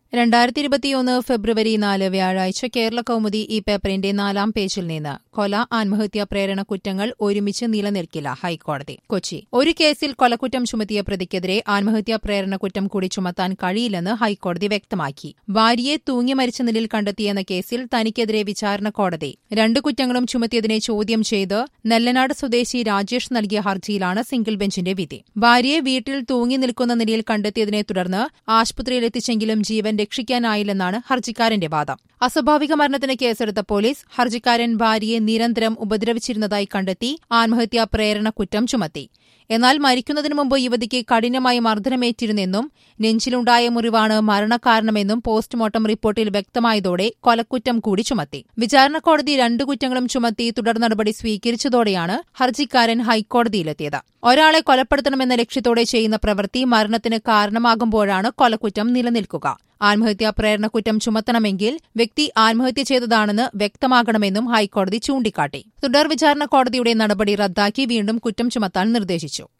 രണ്ടായിരത്തി ഇരുപത്തിയൊന്ന് ഫെബ്രുവരി നാല് വ്യാഴാഴ്ച കേരള കൗമുദി ഈ പേപ്പറിന്റെ നാലാം പേജിൽ നിന്ന് കൊല ആത്മഹത്യാ പ്രേരണ കുറ്റങ്ങൾ ഒരുമിച്ച് നിലനിൽക്കില്ല ഹൈക്കോടതി കൊച്ചി ഒരു കേസിൽ കൊലക്കുറ്റം ചുമത്തിയ പ്രതിക്കെതിരെ ആത്മഹത്യാ പ്രേരണ കുറ്റം കൂടി ചുമത്താൻ കഴിയില്ലെന്ന് ഹൈക്കോടതി വ്യക്തമാക്കി ഭാര്യയെ തൂങ്ങി മരിച്ച നിലയിൽ കണ്ടെത്തിയെന്ന കേസിൽ തനിക്കെതിരെ വിചാരണ കോടതി രണ്ട് കുറ്റങ്ങളും ചുമത്തിയതിനെ ചോദ്യം ചെയ്ത് നെല്ലനാട് സ്വദേശി രാജേഷ് നൽകിയ ഹർജിയിലാണ് സിംഗിൾ ബെഞ്ചിന്റെ വിധി ഭാര്യയെ വീട്ടിൽ തൂങ്ങി നിൽക്കുന്ന നിലയിൽ കണ്ടെത്തിയതിനെ തുടർന്ന് ആശുപത്രിയിലെത്തിച്ചെങ്കിലും ജീവൻ രക്ഷിക്കാനായില്ലെന്നാണ് ഹർജിക്കാരന്റെ വാദം അസ്വാഭാവിക മരണത്തിന് കേസെടുത്ത പോലീസ് ഹർജിക്കാരൻ ഭാര്യയെ നിരന്തരം ഉപദ്രവിച്ചിരുന്നതായി കണ്ടെത്തി ആത്മഹത്യാ പ്രേരണ കുറ്റം ചുമത്തി എന്നാൽ മരിക്കുന്നതിനു മുമ്പ് യുവതിക്ക് കഠിനമായി മർദ്ദനമേറ്റിരുന്നെന്നും നെഞ്ചിലുണ്ടായ മുറിവാണ് മരണകാരണമെന്നും പോസ്റ്റ്മോർട്ടം റിപ്പോർട്ടിൽ വ്യക്തമായതോടെ കൊലക്കുറ്റം കൂടി ചുമത്തി വിചാരണ കോടതി രണ്ടു കുറ്റങ്ങളും ചുമത്തി തുടർ നടപടി സ്വീകരിച്ചതോടെയാണ് ഹർജിക്കാരൻ ഹൈക്കോടതിയിലെത്തിയത് ഒരാളെ കൊലപ്പെടുത്തണമെന്ന ലക്ഷ്യത്തോടെ ചെയ്യുന്ന പ്രവൃത്തി മരണത്തിന് കാരണമാകുമ്പോഴാണ് കൊലക്കുറ്റം നിലനിൽക്കുക ആത്മഹത്യാ പ്രേരണ കുറ്റം ചുമത്തണമെങ്കിൽ വ്യക്തി ആത്മഹത്യ ചെയ്തതാണെന്ന് വ്യക്തമാകണമെന്നും ഹൈക്കോടതി ചൂണ്ടിക്കാട്ടി തുടർ വിചാരണ കോടതിയുടെ നടപടി റദ്ദാക്കി വീണ്ടും കുറ്റം ചുമത്താൻ നിർദ്ദേശിച്ചു